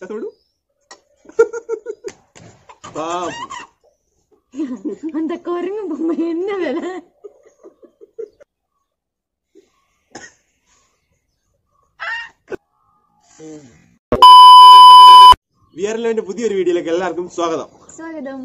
കസവിടു ആ அந்த குரங்கு பொம்மை என்ன விலை വിയർലവിന്റെ പുതിയൊരു വീഡിയോയിലേക്ക് എല്ലാവർക്കും സ്വാഗതം സ്വാഗതം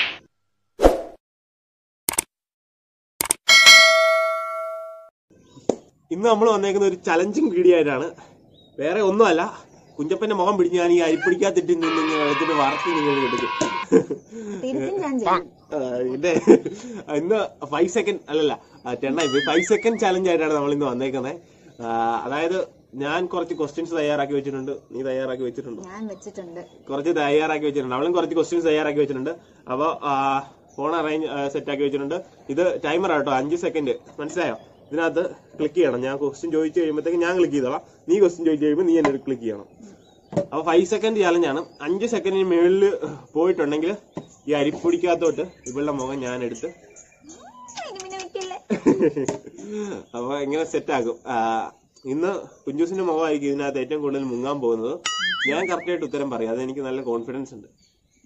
ഇന്ന് നമ്മൾ വന്നേക്കുന്ന ഒരു ചലഞ്ചിങ് വീഡിയോ ആയിട്ടാണ് വേറെ ഒന്നുമല്ല കുഞ്ചപ്പന്റെ മുഖം പിടിച്ച് ഞാൻ ഈ അരിപ്പിടിക്കാത്തിട്ട് നിന്ന് ഇങ്ങനെ എടുത്തിട്ട് വറത്തി നിങ്ങൾ എടുക്കും തിരിച്ചും ഞാൻ ചെയ്യും ആ, ഇത് ഇന്ന് ഫൈവ് സെക്കൻഡ് അല്ലല്ല ടെണ്ണായി പോയി ഫൈവ് സെക്കൻഡ് ചലഞ്ച് ആയിട്ടാണ് നമ്മൾ ഇന്ന് വന്നേക്കുന്നത് അതായത് ഞാൻ കുറച്ച് ക്വസ്റ്റ്യൻസ് തയ്യാറാക്കി വെച്ചിട്ടുണ്ട് നീ തയ്യാറാക്കി വെച്ചിട്ടുണ്ടോ ഞാൻ വെച്ചിട്ടുണ്ട് കുറച്ച് തയ്യാറാക്കി വെച്ചിട്ടുണ്ട് അവളും കുറച്ച് ക്വസ്റ്റ്യൻസ് തയ്യാറാക്കി വെച്ചിട്ടുണ്ട് അപ്പൊ ഫോൺ അറേഞ്ച് സെറ്റ് ആക്കി വെച്ചിട്ടുണ്ട് ഇത് ടൈമർ ആട്ടോ അഞ്ച് സെക്കൻഡ് മനസ്സിലായോ ഇതിനകത്ത് ക്ലിക്ക് ചെയ്യണം ഞാൻ ക്വസ്റ്റ്യൻ ചോദിച്ചു കഴിയുമ്പോഴത്തേക്ക് ഞാൻ ക്ലിക്ക് ചെയ്തോളാം നീ ക്വസ്റ്റ്യൻ ചോദിച്ചു കഴിയുമ്പോൾ നീ എന്നെ ക്ലിക്ക് ചെയ്യണം അപ്പൊ ഫൈവ് സെക്കൻഡ് ചാലഞ്ച് ആണ് അഞ്ച് സെക്കൻഡിന് മുകളിൽ പോയിട്ടുണ്ടെങ്കിൽ ഈ അരിപ്പൊടിക്കകത്തോട്ട് ഇവളുടെ മുഖം ഞാൻ എടുത്ത് അതിന് പിന്നെ വെക്കല്ലേ അപ്പൊ എങ്ങനെ സെറ്റ് ആക്കും ആ, ഇന്ന് കുഞ്ചൂസിന്റെ മുഖമായിരിക്കും ഇതിനകത്ത് ഏറ്റവും കൂടുതൽ മുങ്ങാൻ പോകുന്നത് ഞാൻ കറക്റ്റ് ആയിട്ട് ഉത്തരം പറയാം അതെനിക്ക് നല്ല കോൺഫിഡൻസ് ഉണ്ട്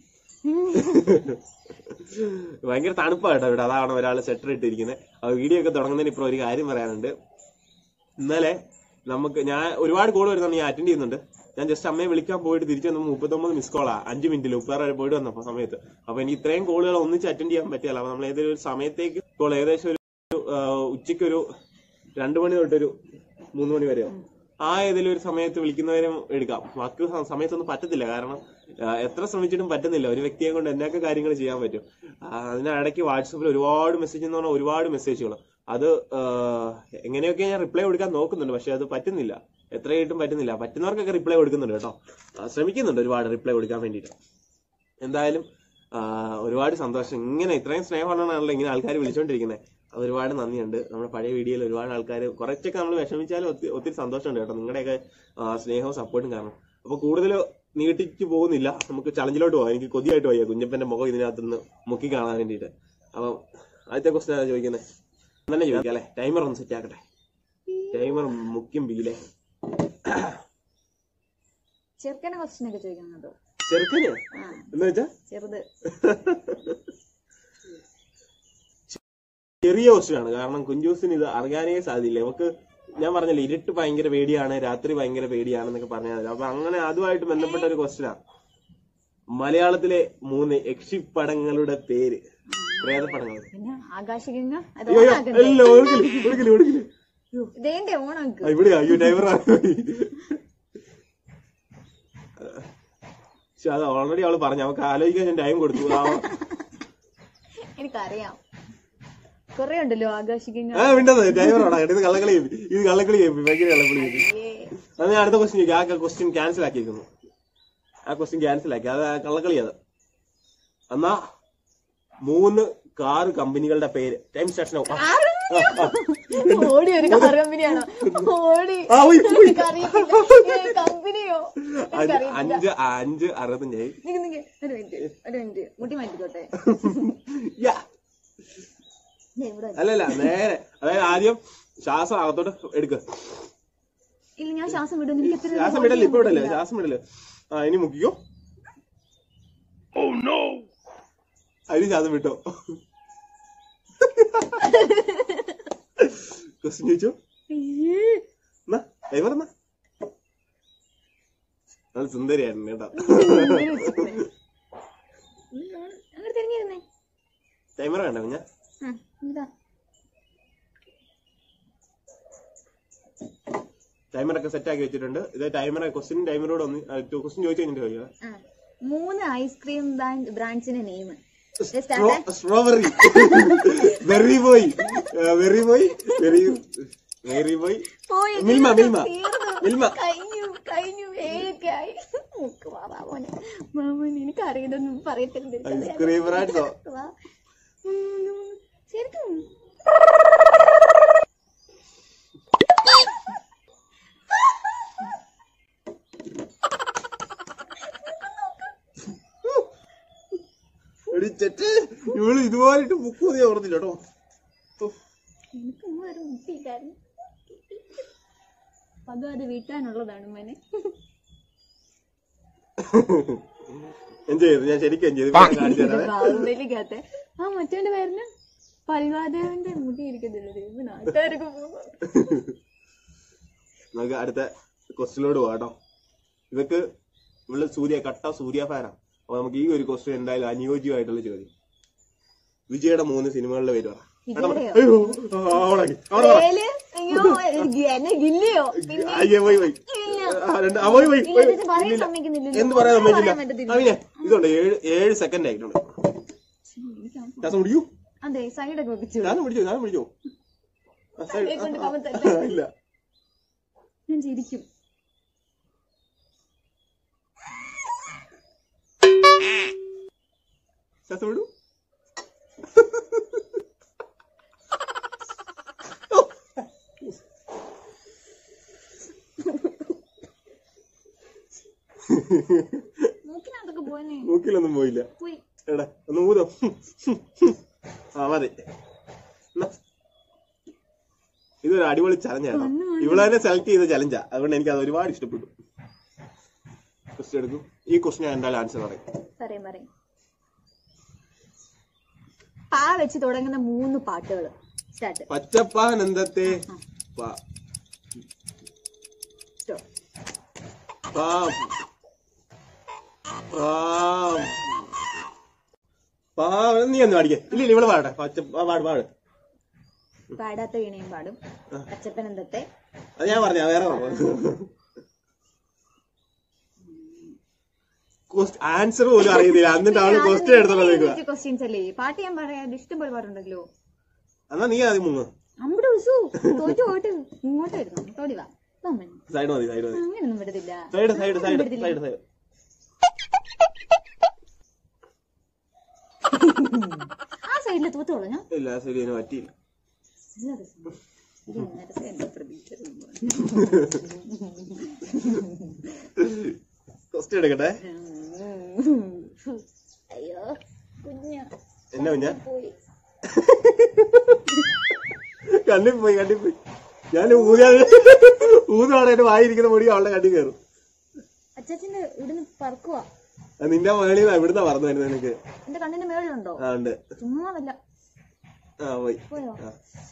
ഭയങ്കര തണുപ്പാട്ടോ ഇവിടെ അതാണ് ഒരാൾ സെറ്റർ ഇട്ടിരിക്കുന്നത് ആ വീഡിയോ ഒക്കെ തുടങ്ങുന്നതിന് ഇപ്പൊ ഒരു കാര്യം പറയാനുണ്ട് ഇന്നലെ നമുക്ക് ഞാൻ ഒരുപാട് കോൾ വരുന്നുണ്ട് ഞാൻ അറ്റൻഡ് ചെയ്യുന്നുണ്ട് ഞാൻ ജസ്റ്റ് അമ്മയെ വിളിക്കാൻ പോയിട്ട് തിരിച്ചു വന്നപ്പോൾ മുപ്പത്തൊമ്പത് മിസ് കോളാ അഞ്ച് മിനിറ്റിൽ ഉപ്പാറ പോയിട്ട് വന്നപ്പോ സമയത്ത് അപ്പൊ എനിക്ക് ഇത്രയും കോളുകൾ ഒന്നിച്ച് അറ്റൻഡ് ചെയ്യാൻ പറ്റിയല്ല അപ്പൊ നമ്മൾ ഏതെങ്കിലും ഒരു സമയത്തേക്ക് കോൾ ഏകദേശം ഒരു ആ, ഉച്ചയ്ക്ക് ഒരു രണ്ടു മണി തൊട്ടൊരു മൂന്ന് മണി വരെയോ ആ ഏതെങ്കിലും ഒരു സമയത്ത് വിളിക്കുന്നവരും എടുക്കാം ബാക്കി സ- സമയത്തൊന്നും പറ്റത്തില്ല കാരണം ആ, എത്ര ശ്രമിച്ചിട്ടും പറ്റുന്നില്ല ഒരു വ്യക്തിയെ കൊണ്ട് എന്നൊക്കെ കാര്യങ്ങൾ ചെയ്യാൻ പറ്റും ആ, അതിനിടയ്ക്ക് വാട്സപ്പിൽ ഒരുപാട് മെസ്സേജ് എന്ന് പറഞ്ഞാൽ ഒരുപാട് മെസ്സേജുകൾ അത് ആ, എങ്ങനെയൊക്കെ ഞാൻ റിപ്ലൈ കൊടുക്കാൻ നോക്കുന്നുണ്ട് പക്ഷെ അത് പറ്റുന്നില്ല എത്രയായിട്ടും പറ്റുന്നില്ല പറ്റുന്നവർക്കൊക്കെ റിപ്ലൈ കൊടുക്കുന്നുണ്ട് കേട്ടോ ആ, ശ്രമിക്കുന്നുണ്ട് ഒരുപാട് റിപ്ലൈ കൊടുക്കാൻ വേണ്ടിയിട്ട് എന്തായാലും ആ, ഒരുപാട് സന്തോഷം ഇങ്ങനെ ഇത്രയും സ്നേഹമാണല്ലോ ഇങ്ങനെ ആൾക്കാർ വിളിച്ചോണ്ടിരിക്കുന്നത് അത് ഒരുപാട് നന്ദിയുണ്ട് നമ്മുടെ പഴയ വീഡിയോയിൽ ഒരുപാട് ആൾക്കാർ കുറച്ചൊക്കെ നമ്മൾ വിഷമിച്ചാലും ഒത്തിരി ഒത്തിരി സന്തോഷമുണ്ട് കേട്ടോ നിങ്ങളുടെയൊക്കെ ആ, സ്നേഹവും സപ്പോർട്ടും കാരണം അപ്പൊ കൂടുതൽ നീട്ടിക്ക് പോകുന്നില്ല നമുക്ക് ചലഞ്ചിലോട്ട് പോകാം എനിക്ക് കൊതിയായിട്ട് പോയ കുഞ്ഞപ്പന്റെ മുഖം ഇതിനകത്ത് നിന്ന് മുക്കി കാണാൻ വേണ്ടിയിട്ട് അപ്പം ആദ്യത്തെ ക്വസ്റ്റൻ ആണ് ചോദിക്കുന്നത് തന്നെ ചോദിക്കാം അല്ലെ ടൈമർ ഒന്ന് സെറ്റ് ആക്കട്ടെ ടൈമർ മുക്കും ബീലെ ചെറുക്കനെ ക്വസ്റ്റ്യൻ ഒക്കെ ചോദിക്കുന്നത് ചെറുക്കന് ആ എന്ന് വെച്ചാ ചെറുത് ചെറിയ ക്വസ്റ്റ്യനാണ് കാരണം കുഞ്ചൂസിന് ഇത് അറിയാനേ സാധ്യല്ല നമുക്ക് ഞാൻ പറഞ്ഞില്ലേ ഇരുട്ട് ഭയങ്കര പേടിയാണ് രാത്രി ഭയങ്കര പേടിയാണെന്നൊക്കെ പറഞ്ഞാൽ അപ്പൊ അങ്ങനെ അതുമായിട്ട് ബന്ധപ്പെട്ട ഒരു ക്വസ്റ്റ്യനാണ് മലയാളത്തിലെ മൂന്ന് യക്ഷിപ്പടങ്ങളുടെ പേര് പ്രേതപ്പടങ്ങൾ പിന്നെ ആകാശഗംഗ അത് അയ്യോ അയ്യോ, ഓണാക്കണ്ടേ അല്ല ഒടുക്കില് ഒടുക്കില് ഒടുക്കില് ഇതേന്റെ ഓണാക്ക് ആ, ഇവിടെ അയ്യോ ഡ്രൈവർ പക്ഷെ അത് ഓൾറെഡി അവള് പറഞ്ഞു അവൾക്ക് ആലോചിക്കാൻ ഞാൻ ടൈം കൊടുത്തു ആ, എനിക്കറിയാം കൊറേ ഉണ്ടല്ലോ ആകാശഗംഗ ആ വിണ്ടത് ഡ്രൈവറോടാ ഇത് കള്ളക്കളി ചെയ്യും. ഇത് കള്ളക്കളി ചെയ്യും. ഭയങ്കര കള്ളക്കളി ചെയ്യും. ഏ, അത് ഞാൻ അടുത്ത ക്വസ്റ്റ്യൻ ചോദിക്കാം ആ ക്വസ്റ്റ്യൻ ക്യാൻസൽ ആക്കിയിരിക്കുന്നു ആ ക്വസ്റ്റ്യൻ ക്യാൻസൽ ആക്കി അത് കള്ളക്കളി അത് എന്നാ മൂന്ന് കാർ കമ്പനികളുടെ പേര് ടൈം സ്റ്റേഷൻ ഓടി ഒരു കാർ കമ്പനിയാണോ ഓടി ആ, ഉയ്, ഉയ്. എനിക്കറിയത്തില്ല ഏ, കമ്പനിയോ എനിക്കറിയത്തില്ല അഞ്ച് അഞ്ച് അറുപത്തഞ്ചായി നിക്ക് നിക്ക് ഒരു മിനിറ്റ് ഒരു മിനിറ്റ് മുട്ടി മാറ്റിക്കോട്ടെ യാ ദേ ഇവിടെ വെച്ച്. അല്ലല്ല നേരെ അതായത് ആദ്യം ശ്വാസം അകത്തോട്ട് എടുക്ക ഇല്ല ഞാൻ ശ്വാസം വിടും എനിക്ക് എത്ര ശ്വാസം വിടല്ലേ ഇപ്പൊ വിടല്ലേ ശ്വാസം വിടല്ലേ ആ ഇനി മുക്കിക്കോ അതിന് ശ്വാസം വിട്ടോ ക്വസ്റ്റ്യൻ ചോദിച്ചോ എന്നാ ഡ്രൈവർ എന്നാ നല്ല സുന്ദരിയായിരുന്നു കേട്ടോ അങ്ങനെ തിരിഞ്ഞിരുന്നേ ടൈമർ വേണ്ട കുഞ്ഞ ആ, ഇതാ ടൈമറൊക്കെ സെറ്റ് ആക്കി വെച്ചിട്ടുണ്ട് ഇത് ടൈമർ ക്വസ്റ്റ്യൻ ടൈമറോട് ഒന്ന് ക്വസ്റ്റ്യൻ ചോദിച്ചു കഴിഞ്ഞിട്ട് ചോദിക്കാം ആ. മൂന്ന് ഐസ്ക്രീം ബ്രാൻഡ്സിന്റെ name strawberry very boy very boy very very boy Milma Milma Milma കഴിഞ്ഞു കഴിഞ്ഞു ഏഴൊക്കെ ആയി മുക്ക് വാ വാ മോനെ മാമൻ എനിക്ക് അറിയതൊന്നും പറയത്തില്ല ഐസ്ക്രീം ബ്രാൻഡോ വാ ഉം, ശരിക്കും എടി ചെറ്റ് ഇവള് ഇതുപോലിട്ട് ബുക്ക് മതി ഓർത്തില്ല കേട്ടോ ഉഫ്. എനിക്ക് ഒരു ബുദ്ധിയില്ലായിരുന്നു അപ്പൊ അതും അത് വീട്ടാനുള്ളതാണ് മോനെ എൻജോയ് ചെയ്തു ഞാൻ ശരിക്കും എൻജോയ് ചെയ്തു കാണിച്ചു തരാം ബാഹുബലിക്കകത്തെ ആ മറ്റവന്റെ പേരിന് പൽവാദേവന്റെ മുടി ഇരിക്കുന്നില്ല ഇവ നാട്ടുകാരൊക്കെ പോകും നമുക്ക് അടുത്ത ക്വസ്റ്റിനോട് പോകാട്ടോ ഇതൊക്കെ ഇവള് സൂര്യ കട്ട സൂര്യ ഫാനാ അപ്പൊ നമുക്ക് ഈ ഒരു ക്വസ്റ്റ്യൻ എന്തായാലും അനുയോജ്യമായിട്ടുള്ള ചോദ്യം വിജയുടെ മൂന്ന് സിനിമകളുടെ പേര് പറ വിജയുടെയോ? അയ്യോ, ആ, അവിടെ ആക്കി. അവിടെ പറ. വേല്, അയ്യോ എന്നെ ഗില്ലയോ പിന്നെ അയ്യോ, പോയി, പോയി. ഇല്ല. ആ, രണ്ട്, ആ, പോയി, പോയി, ഇല്ല, പോയി. ഇത് പറയാൻ ഇല്ലില്ല. സമ്മതിക്കുന്നില്ലല്ലോ. എന്ത് പറയാൻ പറയാൻ സമ്മതിക്കില്ല പറ്റത്തില്ല. അവനെ ഇതുണ്ട് ഏഴ് ഏഴ് സെക്കൻഡ് ആയിട്ടുണ്ട് ശ്വാസം പിടിക്കൂ അതെ സൈഡൊക്കെ വെപ്പിച്ചു ഞാൻ പിടിച്ചോ ഞാൻ പിടിച്ചോ ആ, side. തലയെ കൊണ്ട് ആ, ആ, കമത്തല്ലേ? ആ, ഇല്ല ഞാൻ ചിരിക്കും ശ്വാസം വിടൂ മൂക്കിനകത്തൊക്കെ പോയനെ മൂക്കിലൊന്നും പോയില്ല പോയി എടാ ഒന്ന് ഊതോ ആ മതി എന്നാ. ഇതൊരു അടിപൊളി ചലഞ്ചാണ് ഇവിടെ തന്നെ സെലക്ട് ചെയ്ത ചലഞ്ചാ അതുകൊണ്ട് എനിക്ക് അത് ഒരുപാട് ഇഷ്ടപ്പെട്ടു ക്വസ്റ്റ്യൻ എടുക്കും ഈ ക്വസ്റ്റ്യൻ ഞാൻ എന്തായാലും ആൻസർ പറയും പറയും പറയും പാ വെച്ച് തുടങ്ങുന്ന മൂന്ന് പാട്ടുകൾ സ്റ്റാർട്ട് പച്ചപ്പാനന്ദത്തെ പ- പാ- പാ- പാ- നീ ഒന്ന് പാടിക്കേ ഇല്ല ഇല്ല ഇവിടെ പാടട്ടെ പച്ച പാ- പാട് പാട് പാടാത്ത വീണയും പാടും അച്ചപ്പനന്തത്തെ അത് ഞാൻ പറഞ്ഞ വേറെ ആൻസർ പോലും അറിയുന്നില്ല എന്നിട്ട് അവള് ക്വസ്റ്റ്യൻ എടുത്തോണ്ട് നിൽക്കുക ക്വസ്റ്റ്യൻസ് അല്ലേ പാട്ട് ഞാൻ പറയാം ഇഷ്ടം പോലെ പാട്ടുണ്ടല്ലോ എന്നാ നീ ആദ്യം മുങ്ങ് നമ്മുടെ ഉസു തോറ്റു പോയിട്ട് ഇങ്ങോട്ട് വരുന്നു തോടി വാ തോമൻ സൈഡ് മതി സൈഡ് മതി അങ്ങനെയൊന്നും വിടത്തില്ല side side side side side ആ സൈഡിൽ തോത്തോളൂ ഞാൻ ഇല്ല ശരി അതിന് പറ്റിയില്ല നല്ല രസം. ഇത് നേരത്തെ എന്റെ പ്രതീക്ഷ ക്വസ്റ്റ്യൻ എടുക്കട്ടെ അയ്യോ കുഞ്ഞ എന്നെ കുഞ്ഞ പോയി കണ്ണി പോയി കണ്ണി പോയി ഞാൻ ഊതാ ഊതാണ് എന്റെ വായിരിക്കുന്ന മുടി അവളുടെ കണ്ണി കയറും അച്ചാച്ചന്റെ ഇവിടുന്ന് പറക്കുവാ അത് നിന്റെ മേളിൽ നിന്ന് ഇവിടുന്ന പറഞ്ഞു വരുന്നത് എനിക്ക് എന്റെ കണ്ണിന്റെ മേളിലുണ്ടോ ആ ഉണ്ട് ചുമ്മാ വല്ല ആ പോയി പോയോ ആ.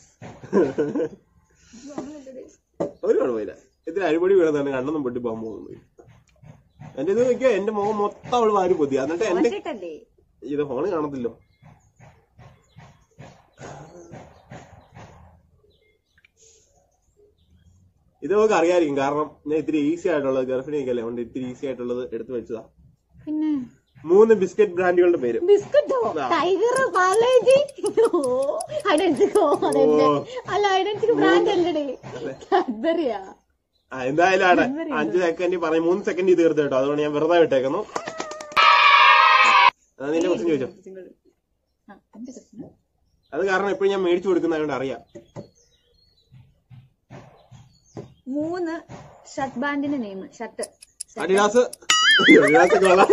ഒരു കുഴപ്പമില്ല ഇതിൽ അഴിപൊടി വീണതാണ് കണ്ണൊന്നും പൊട്ടി പോകാൻ പോകുന്നു എന്റെ ഇത് നോക്കിയാ എന്റെ മുഖം മൊത്തം അവള് വാരി പൊത്തി എന്നിട്ട് എന്റെ വച്ചിട്ടല്ലേ ഇത് ഫോണ് കാണത്തില്ലോ ഇത് നമുക്ക് അറിയായിരിക്കും കാരണം ഞാൻ ഇത്തിരി ഈസി ആയിട്ടുള്ളത് ഗർഭിണിയൊക്കെയല്ലേ അതുകൊണ്ട് ഇത്തിരി ഈസി ആയിട്ടുള്ളത് എടുത്തു വെച്ചതാ പിന്നെ മൂന്ന് ബിസ്ക്കറ്റ് ബ്രാൻഡുകളുടെ പേര് ബിസ്ക്കറ്റോ ആ. ടൈഗർ പാലേജി ഐഡന്റിക്കോ അതെന്റെ ഓ. അല്ല ഐഡന്റിക്ക് ബ്രാൻഡ് അല്ലേ കാഡ്ബറിയാ ആ എന്തായാലും ആണ് അഞ്ച് സെക്കൻഡ് പറയും മൂന്ന് സെക്കൻഡ് തീർത്ത് കേട്ടോ അതുകൊണ്ട് ഞാൻ വെറുതെ വിട്ടേക്കുന്നു അത് നിന്റെ ക്വസ്റ്റ്യൻ ചോദിച്ചോ ആ, എന്റെ question. അത് കാരണം എപ്പോഴും ഞാൻ മേടിച്ചു കൊടുക്കുന്നതുകൊണ്ട് അറിയാം മൂന്ന് ഷർട്ട് ബാൻഡിന്റെ നെയിം ഷർട്ട് അഡിഡാസ് അഡിഡാസ് ഒക്കെ കൊള്ളാം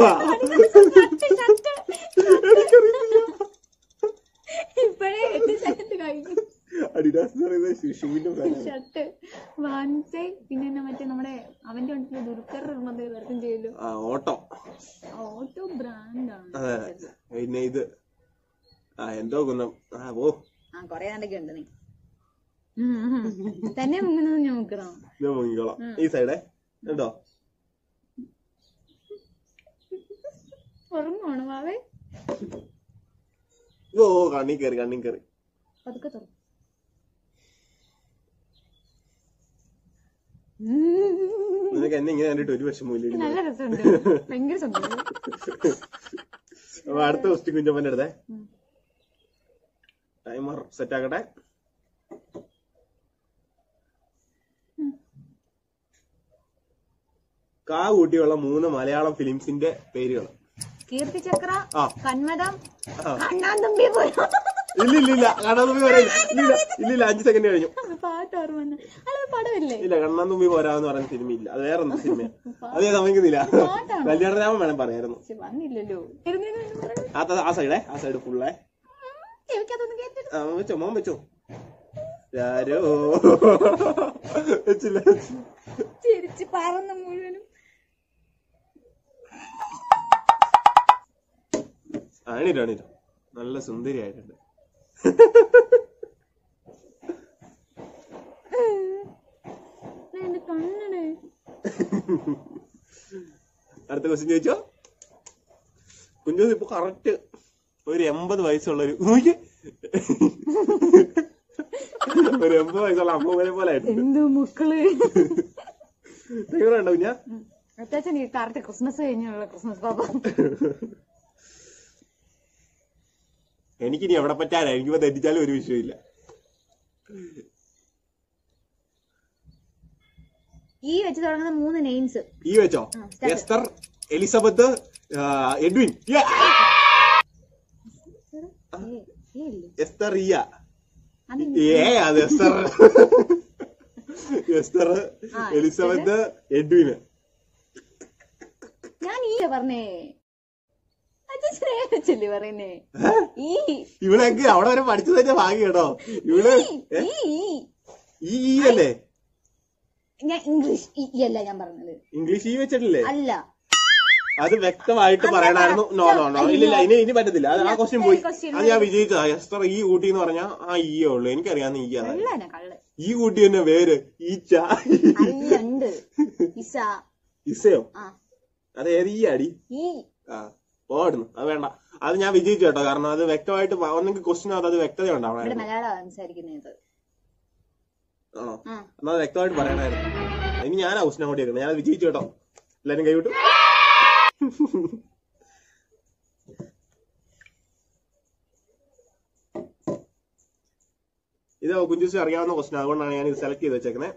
ഇപ്പഴേ എട്ട് സെക്കൻഡ് കഴിഞ്ഞു അഡിഡാസ് എന്ന് പറയുന്നത് ഷൂവിന്റെ ബ്രാൻഡാണ് ഷർട്ട് വാൻസൈ പിന്നെ എന്നാ മറ്റേ നമ്മുടെ അവന്റെ വണ്ടിയിൽ ദുർക്കർ മറ്റേ വർക്കും ചെയ്യല്ലോ ആ ഓട്ടോ ഓട്ടോ ബ്രാൻഡാണ് അതെ പിന്നെ ഇത് ആ എന്തോ കുന്നം ആ ഓ ആ കൊറേ നാണ്ടൊക്കെ ഉണ്ട് നീ ഉം, ഉം. തന്നെ മുങ്ങുന്നത് ഞാൻ നോക്കണം ഞാൻ മുങ്ങിക്കോളാം ഈ സൈഡേ ഉണ്ടോ ഓർമ്മയാണോ മാവേ ഓ കണ്ണി കയറി കണ്ണി കയറി പതുക്കെ തുറ നിനക്ക് എന്നെ ഇങ്ങനെ കണ്ടിട്ട് ഒരു വിഷമമില്ല നല്ല രസമുണ്ട് ഭയങ്കര സന്തോഷം അപ്പൊ അടുത്ത ക്വസ്റ്റ്യൻ കുഞ്ഞപ്പന്റെ അടുത്തേ ഉം. ടൈമർ സെറ്റ് ആക്കട്ടെ കാ കൂട്ടിയുള്ള മൂന്ന് മലയാളം ഫിലിംസിന്റെ പേരുകൾ കീർത്തി ചക്ര ആ. കന്മദം ആ. കണ്ണാന്തമ്പി പോയോ ഇല്ല ഇല്ല ഇല്ല കണ്ണാന്തുമ്പി പോരാ ഇല്ല ഇല്ല ഇല്ല ഇല്ല അഞ്ച് സെക്കൻഡ് കഴിഞ്ഞു പാട്ട് ഓർമ്മ വന്നു അല്ല പടമല്ലേ ഇല്ല കണ്ണാന്തുമ്പി പോരാന്ന് പറയുന്ന സിനിമയില്ല അത് വേറെ എന്ത് സിനിമയാണ് അത് ഞാൻ സമ്മതിക്കുന്നില്ല പാട്ടാണ്. കല്യാണരാമൻ വേണം പറയായിരുന്നു പക്ഷെ വന്നില്ലല്ലോ ഇരുന്നേന്ന് എന്ന് പറയണു. ആ ആ സൈഡേ ആ സൈഡ് ഫുള്ളേ ഉം, എനിക്കതൊന്നും കേട്ടിട്ട് ആ വെച്ചോ മോൻ വെച്ചോ ആരോ വെച്ചില്ല ചിരിച്ച് പറന്ന് മുഴുവനും ആ, എണീറ്റോ എണീറ്റോ നല്ല സുന്ദരിയായിട്ടുണ്ട് എന്റെ കണ്ണടേ അടുത്ത ക്വസ്റ്റ്യൻ ചോദിച്ചോ കുഞ്ചോസ് ഇപ്പൊ കറക്റ്റ് ഒരു എൺപത് വയസ്സുള്ള ഒരു നോക്കിയേ. ഒരു എൺപത് വയസ്സുള്ള അമ്മൂമ്മനെ പോലെ ആയിട്ടുണ്ട് എന്തോ മക്കള് തീവ്രമുണ്ടോ കുഞ്ഞാ അത്യാവശ്യം ഈ കറക്റ്റ് ക്രിസ്മസ് കഴിഞ്ഞുള്ള ക്രിസ്മസ് പാപ്പ എനിക്കിനി എവിടെ പറ്റാനാ എനിക്കിപ്പോ തെറ്റിച്ചാലും ഒരു വിഷയമില്ല ഈ വെച്ച് തുടങ്ങുന്ന മൂന്ന് നെയിംസ് ഈ വെച്ചോ ആ, start. എസ്തർ എലിസബത്ത് ആ, എഡ്വിൻ Yeah. എസ്തർ ഇയ ഏ അത് എസ്തർ എസ്തർ ആ, എലിസബത്ത് എഡ്വിന് ഞാൻ ഈ പറഞ്ഞേ അച്ഛനെ വെച്ചല്ലേ പറയുന്നേ ഈ ഇവളൊക്കെ അവിടെ വരെ പഠിച്ചു തന്നെ ഭാഗ്യം കേട്ടോ ഇവള് ഏ? ഈ ഈ. ഈ ഈ അല്ലേ ഞാൻ ഇംഗ്ലീഷ് ഈ ഈ അല്ല ഞാൻ പറഞ്ഞത് ഇംഗ്ലീഷ് ഈ വെച്ചിട്ടില്ലേ അല്ല അത് വ്യക്തമായിട്ട് അല്ല, പറയണായിരുന്നു നോ നോ നോ ഇല്ല ഇല്ല ഇനി ഇനി പറ്റത്തില്ല അത് ആ ഇല്ല, ക്വസ്റ്റ്യൻ പോയി question അത് ഞാൻ വിജയിച്ചതാ എസ്തർ ഈ കൂട്ടി എന്ന് പറഞ്ഞാ ആ ഈയേ ഉള്ളു എനിക്കറിയാവുന്ന ഈ അതാ കള്ളനെ കള്ള് ഈ കൂട്ടി തന്നെ പേര് ഈച്ച അല്ല ഉണ്ട് ഇസ ഇസയോ ആ അത് ഏത് ഈ അടി ഈ ആ പോടുന്നു അത് വേണ്ട അത് ഞാൻ വിജയിച്ചു കേട്ടോ കാരണം അത് വ്യക്തമായിട്ട് പ- ഒന്നെങ്കിൽ ക്വസ്റ്റ്യൻ അത് വ്യക്തത ഇവിടെ ഉണ്ടാവണമായിരുന്നു മലയാളം സംസാരിക്കുന്നത് ആണോ ആ എന്നാ അത് വ്യക്തമായിട്ട് പറയണമായിരുന്നു ഇനി ഞാനാ ക്വസ്റ്റ്യൻ അങ്ങോട്ട് കേൾക്കുന്നത് ഞാൻ വിജയിച്ചു കേട്ടോ എല്ലാരും കൈവിട്ടു ഇത് കുഞ്ചുസ് അറിയാവുന്ന ക്വസ്റ്റ്യൻ അതുകൊണ്ടാണ് ഞാൻ ഇത് സെലക്ട് ചെയ്ത് വെച്ചേക്കുന്നത്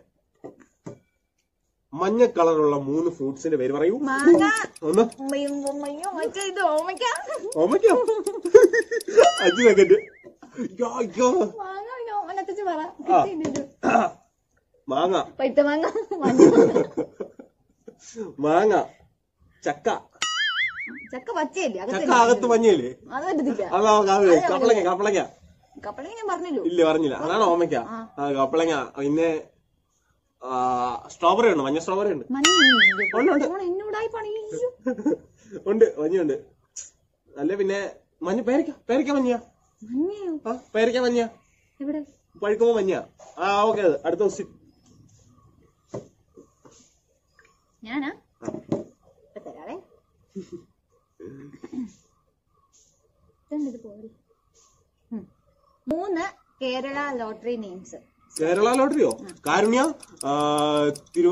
മഞ്ഞ കളറുള്ള മൂന്ന് ഫ്രൂട്ട്സിന്റെ പേര് പറയൂ മാങ്ങ ഒന്ന് ഉമ്മയും ഉമ്മയും മറ്റേ ഇത് ഓമയ്ക്ക ഓമയ്ക്കോ അഞ്ച് സെക്കൻഡ് മാങ്ങ പിന്നെ ഓമനത്തച്ച് പറ ആ. കിട്ടിയില്ലല്ലോ. മാങ്ങ പഴുത്ത മാങ്ങ മഞ്ഞ മാങ്ങ ചക്ക ചക്ക പച്ചയല്ലേ ചക്ക അകത്ത് അകത്ത് മഞ്ഞയില്ലേ അത് പറ്റത്തില്ല അതാ കാവ്യ കപ്പളങ്ങ കപ്പളങ്ങ കപ്പളങ്ങ ഞാൻ പറഞ്ഞല്ലോ ഇല്ല പറഞ്ഞില്ല അതാണ് ഓമയ്ക്ക ആ. ആ കപ്പളങ്ങ പിന്നെ സ്ട്രോബെറി ഉണ്ട് മഞ്ഞ സ്ട്രോബെറി ഉണ്ട് മഞ്ഞ ഉണ്ട്, ഉണ്ട്. എന്നോടായി പണി ഉണ്ട് മഞ്ഞുണ്ട് അല്ല പിന്നെ മഞ്ഞ പേരക്ക പേരക്ക മഞ്ഞ മഞ്ഞയോ ആ പേരക്ക മഞ്ഞ എവിടെ പഴുക്കുമ്പോ മഞ്ഞ ആ ഓക്കെ അത് അടുത്ത ക്വസ്റ്റ്യൻ ഞാനാ ഇപ്പൊ തരാവേ ഇതെന്തിത് പോലെ? ഉം. മൂന്ന് കേരള ലോട്ടറി നെയിംസ് കേരള ലോട്ടറിയോ കാരുണ്യ ആ, തിരു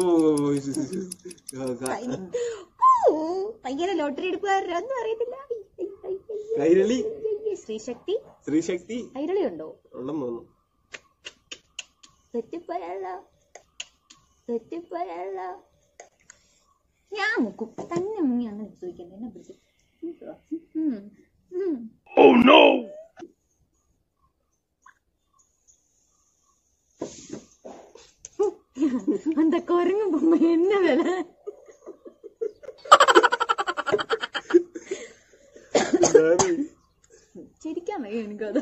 ഭയങ്കര ലോട്ടറി എടുപ്പുകാരൊന്നും അറിയത്തില്ല ഐ, ഐ, ഐ, ഐ, ഐ. കൈരളി ശ്രീശക്തി ശ്രീശക്തി കൈരളി ഉണ്ടോ ഉണ്ടെന്ന് തോന്നുന്നു തെറ്റിപ്പോയല്ല തെറ്റിപ്പോയല്ല ഞാൻ മുക്കും തന്നെ മുങ്ങി അങ്ങനെ ചോദിക്കണ്ട എന്നെ പിടിച്ചു ഉം, ഉം. அந்த குரங்கு பொம்மை என்ன வேலை ചിരിക്കാൻ വയ്യ എനിക്കത്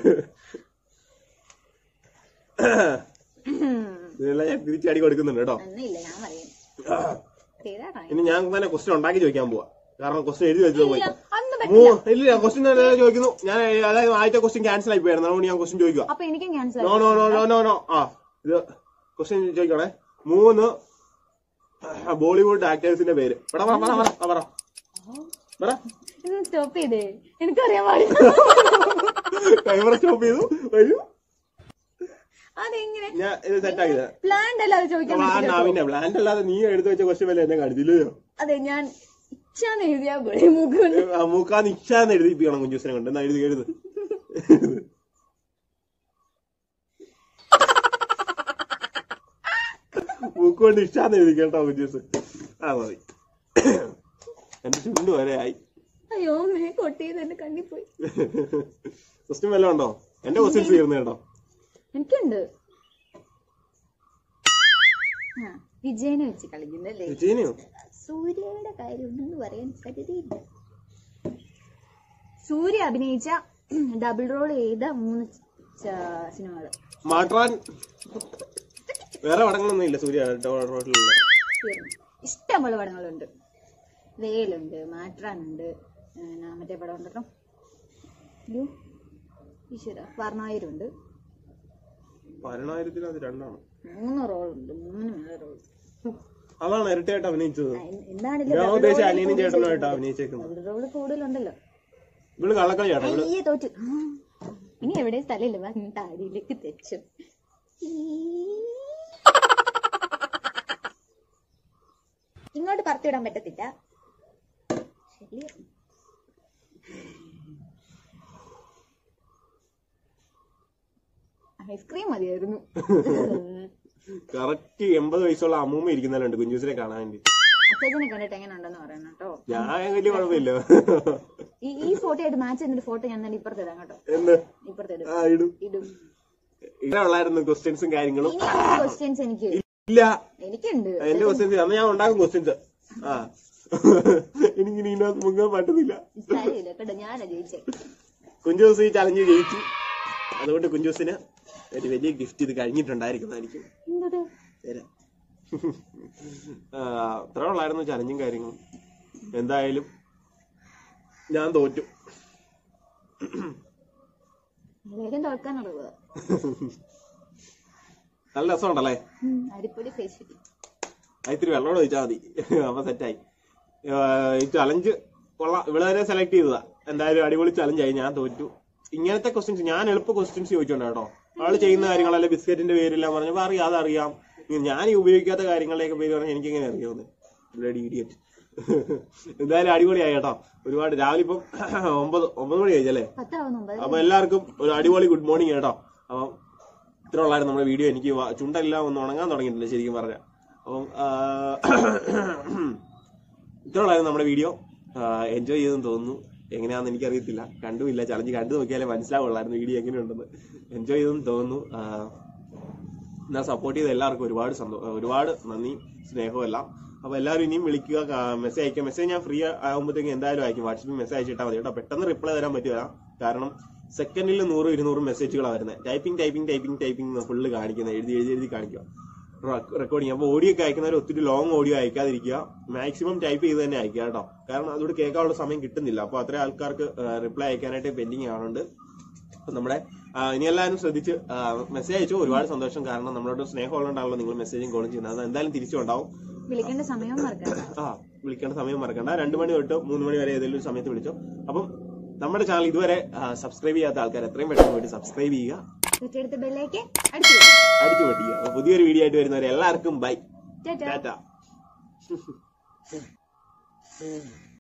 ഇതെല്ലാം ഞാൻ തിരിച്ചടി കൊടുക്കുന്നുണ്ട് കേട്ടോ ഒന്നുമില്ല ഞാൻ പറയും ചെയ്താ ഇനി ഞാൻ തന്നെ ക്വസ്റ്റ്യൻ ഉണ്ടാക്കി ചോദിക്കാൻ പോവാ കാരണം ക്വസ്റ്റ്യൻ എഴുതി വെച്ചത് പോയി അന്ന് മൂ പറ്റില്ല ഇല്ല ക്വസ്റ്റ്യൻ ചോദിക്കുന്നു ഞാൻ അതായത് ആദ്യത്തെ ക്വസ്റ്റ്യൻ ക്യാൻസൽ ആയി പോയായിരുന്നു അതുകൊണ്ട് ഞാൻ ക്വസ്റ്റ്യൻ ചോദിക്കുക അപ്പൊ എനിക്കും cancel no no no no no no ആ ഇത് ക്വസ്റ്റ്യൻ ചോദിക്കണേ മൂന്ന് ബോളിവുഡ് ആക്ടേഴ്സിന്റെ പേര് പറ പറ പറ പറ പറ പറ സ്റ്റോപ്പ് ചെയ്തേ എനിക്കറിയാൻ പാടില്ല ടൈമർ സ്റ്റോപ്പ് ചെയ്തു വരൂ അതെങ്ങനെ ഞാൻ ഇത് സെറ്റ് ആക്കിയത് പ്ലാൻഡ് അല്ല അത് ചോദിക്കാൻ പറ്റില്ല കേട്ടോ. പിന്നെ ബ്ലാൻഡ് അല്ലാതെ നീ എടുത്തു വെച്ച ക്വസ്റ്റ്യൻ വല്ല എന്നെ കാണിച്ചില്ലയോ അതെ ഞാൻ ഇച്ഛാന്ന് എഴുതിയാ പോലെ മുഖം ആ, മൂക്കാന്ന് ഇച്ഛാന്ന് എഴുതിപ്പിക്കണം കുഞ്ചൂസിനെ കൊണ്ട് എന്നാ എഴുതി എഴുത് മൂക്ക് കൊണ്ട് ഇഷ്ടാന്ന് എഴുതി കേട്ടോ കുഞ്ചൂസ് ആ മതി എന്റെ ചുണ്ട് വരെ ആയി അയ്യോ മേ കൊട്ടിയത് എന്റെ കണ്ണി പോയി ക്വസ്റ്റ്യൻ വല്ലതും ഉണ്ടോ എന്റെ ക്വസ്റ്റ്യൻസ് തീർന്നു കേട്ടോ എനിക്കുണ്ട് ആ വിജയനെ വെച്ച് കളിക്കുന്നല്ലേ വിജയനെയോ സൂര്യയുടെ കാര്യം ഒന്നും പറയാൻ സാധ്യതയില്ല സൂര്യ അഭിനയിച്ച ഡബിൾ റോൾ ചെയ്ത മൂന്ന് ച- സിനിമകള് മാട്രാൻ വേറെ പടങ്ങളൊന്നും ഇല്ല സൂര്യ റോഡിലുള്ള തീർന്നു. ഇഷ്ടംപോലെ പടങ്ങളുണ്ട് വേലുണ്ട് മാട്രാനുണ്ട് പിന്നെ മറ്റേ പടം ഉണ്ടല്ലോ അയ്യോ ഈശ്വര പതിനായിരം ഉണ്ട് പതിനായിരത്തിൽ അത് രണ്ടാണ് മൂന്ന് റോൾ ഉണ്ട് മൂന്ന് മേലെ റോൾ അതാണ് ഇരട്ടയായിട്ട് അഭിനയിച്ചത് എന്താണില്ല ഞാൻ ഉദ്ദേശിച്ച അനിയനും ചേട്ടനുമായിട്ട് അഭിനയിച്ചേക്കുന്നത് ഡബിൾ റോള് കൂടുതലുണ്ടല്ലോ ഇവള് കള്ളക്കളി ചേട്ടാ ഇവള് അയ്യേ തോറ്റു ആ, ഇനി എവിടെ സ്ഥലമില്ല വാ ഞാൻ താടിയിലേക്ക് തെച്ചു ഇങ്ങോട്ട് പറത്തിവിടാൻ പറ്റത്തില്ല ശരി ഐസ്ക്രീം മതിയായിരുന്നു കറക്റ്റ് എൺപത് വയസ്സുള്ള അമ്മൂമ്മ ഇരിക്കുന്നല്ലുണ്ട് കുഞ്ചൂസിനെ കാണാൻ വേണ്ടി അച്ഛനെ കണ്ടിട്ട് എങ്ങനെ ഉണ്ടെന്ന് പറയണം കേട്ടോ ഞാൻ വലിയ കുഴപ്പമില്ല ഈ ഈ ഫോട്ടോ ആയിട്ട് മാച്ച് ചെയ്തിട്ട് ഫോട്ടോ ഞാൻ തന്നെ ഇപ്പുറത്ത് ഇടാം കേട്ടോ എന്ത് ഇപ്പുറത്ത് ഇടും ആ ഇടും ഇടും ഇവിടെ ഉള്ളായിരുന്നു ക്വസ്റ്റ്യൻസും കാര്യങ്ങളും ഇനി ക്വസ്റ്റ്യൻസ് എനിക്ക് ഇല്ല എനിക്കുണ്ട് എന്റെ ക്വസ്റ്റ്യൻസ് അന്ന് ഞാൻ ഉണ്ടാക്കും ക്വസ്റ്റ്യൻസ് ആ എനിക്കിനി ഇതിനകത്ത് മുങ്ങാൻ പറ്റുന്നില്ല സാരിയില്ല കേട്ടോ ഞാനാ ജയിച്ചേ കുഞ്ചൂസ് ഈ ചലഞ്ച് ജയിച്ചു അതുകൊണ്ട് കുഞ്ചൂസിന് ഒരു വലിയ ഗിഫ്റ്റ് ഇത് കഴിഞ്ഞിട്ടുണ്ടായിരിക്കുന്നതായിരിക്കും എന്തത് തരാം ആ, അത്ര ഉള്ളായിരുന്നു ചലഞ്ചും കാര്യങ്ങളും എന്തായാലും ഞാൻ തോറ്റു എല്ലാവരും തോൽക്കാനുള്ളത് നല്ല രസമുണ്ടല്ലേ അരിപ്പൊടി ഫേസ് അത് ഇത്തിരി വെള്ളമോട് ഒഴിച്ചാൽ മതി അപ്പൊ സെറ്റായി ഈ ചലഞ്ച് കൊള്ളാം ഇവിടെ വരെ സെലക്ട് ചെയ്തതാ എന്തായാലും അടിപൊളി ചലഞ്ച് ആയി ഞാൻ തോറ്റു ഇങ്ങനത്തെ ക്വസ്റ്റ്യൻസ് ഞാൻ എളുപ്പ ക്വസ്റ്റ്യൻസ് ചോദിച്ചോണ്ട് കേട്ടോ ആള് ചെയ്യുന്ന കാര്യങ്ങളല്ല ബിസ്ക്കറ്റിന്റെ പേരെല്ലാം പറഞ്ഞപ്പോ അറിയാം അതറിയാം ഇനി ഞാൻ ഈ ഉപയോഗിക്കാത്ത കാര്യങ്ങളുടെയൊക്കെ പേര് പറഞ്ഞാൽ എനിക്ക് എങ്ങനെ അറിയാവുന്നത് ബ്ലഡി ഇഡിയറ്റ് എന്തായാലും അടിപൊളിയായി കേട്ടോ ഒരുപാട് രാവിലെ ഇപ്പം ഒമ്പത് ഒമ്പത് മണി കഴിച്ചല്ലേ പത്താവുന്നുമ്പത് അപ്പൊ എല്ലാവർക്കും ഒരു അടിപൊളി ഗുഡ് മോർണിംഗ് കേട്ടോ അപ്പം ഇത്ര ഉള്ളായിരുന്നു നമ്മുടെ വീഡിയോ എനിക്ക് വ- ചുണ്ടെല്ലാം ഒന്ന് ഉണങ്ങാൻ തുടങ്ങിയിട്ടുണ്ട് ശരിക്കും പറഞ്ഞ അപ്പം ആ, ഇത്ര ഉള്ളായിരുന്നു നമ്മുടെ വീഡിയോ എൻജോയ് ചെയ്തെന്ന് തോന്നുന്നു എങ്ങനെയാണെന്ന് എനിക്കറിയത്തില്ല കണ്ടുമില്ല ചലഞ്ച് കണ്ടു നോക്കിയാലേ മനസ്സിലാവുള്ളായിരുന്നു വീഡിയോ എങ്ങനെയുണ്ടെന്ന് എൻജോയ് ചെയ്തെന്ന് തോന്നുന്നു ആ, എന്നാ സപ്പോർട്ട് ചെയ്ത എല്ലാവർക്കും ഒരുപാട് സന്തോ ഒരുപാട് നന്ദി സ്നേഹവും എല്ലാം അപ്പൊ എല്ലാവരും ഇനിയും വിളിക്കുക മെസ്സേജ് അയക്കുക മെസ്സേജ് ഞാൻ ഫ്രീ ആകുമ്പോഴത്തേക്കും എന്തായാലും അയക്കും വാട്സപ്പിൽ മെസ്സേജ് അയച്ചിട്ടാൽ മതി കേട്ടോ പെട്ടെന്ന് റിപ്ലൈ തരാൻ പറ്റില്ല കാരണം സെക്കൻഡിൽ നൂറും ഇരുന്നൂറും മെസ്സേജുകളാണ് വരുന്നത് typing typing typing typing full കാണിക്കുന്നത് എഴുതി എഴുതി എഴുതി കാണിക്കുക റെക്കോർഡിങ് അപ്പോൾ ഓഡിയോ ഒക്കെ അയക്കുന്നവർ ഒത്തിരി ലോങ് ഓഡിയോ അയക്കാതിരിക്കുക മാക്സിമം ടൈപ്പ് ചെയ്ത് തന്നെ അയക്കുക കേട്ടോ കാരണം അതുകൊണ്ട് കേൾക്കാനുള്ള സമയം കിട്ടുന്നില്ല അപ്പോൾ അത്രയും ആൾക്കാർക്ക് റിപ്ലൈ അയക്കാനായിട്ട് പെൻഡിങ് ആവുന്നുണ്ട് അപ്പൊ നമ്മുടെ ആ, ഇനി എല്ലാവരും ശ്രദ്ധിച്ച് മെസ്സേജ് അയച്ചു ഒരുപാട് സന്തോഷം കാരണം നമ്മളോട് സ്നേഹമുള്ളതുകൊണ്ടാണല്ലോ നിങ്ങൾ മെസ്സേജും കോളും ചെയ്യുന്നത് അത് എന്തായാലും തിരിച്ചുണ്ടാവും വിളിക്കേണ്ട സമയം മറക്കണ്ട ആ വിളിക്കേണ്ട സമയം മറക്കണ്ട രണ്ടു മണി തൊട്ട് മൂന്ന് മണി വരെ ഏതെങ്കിലും ഒരു സമയത്ത് വിളിച്ചോ അപ്പം നമ്മുടെ ചാനൽ ഇതുവരെ സബ്സ്ക്രൈബ് ചെയ്യാത്ത ആൾക്കാർ എത്രയും പെട്ടെന്ന് പോയിട്ട് സബ്സ്ക്രൈബ് ചെയ്യുക തൊട്ടടുത്ത ബെല്ലേക്ക് അടിച്ചു വിടും. അടിച്ചു പൊട്ടിക്കുക അപ്പൊ പുതിയൊരു വീഡിയോ ആയിട്ട് വരുന്നവരെ എല്ലാവർക്കും ബൈ ടാറ്റാ ടാറ്റ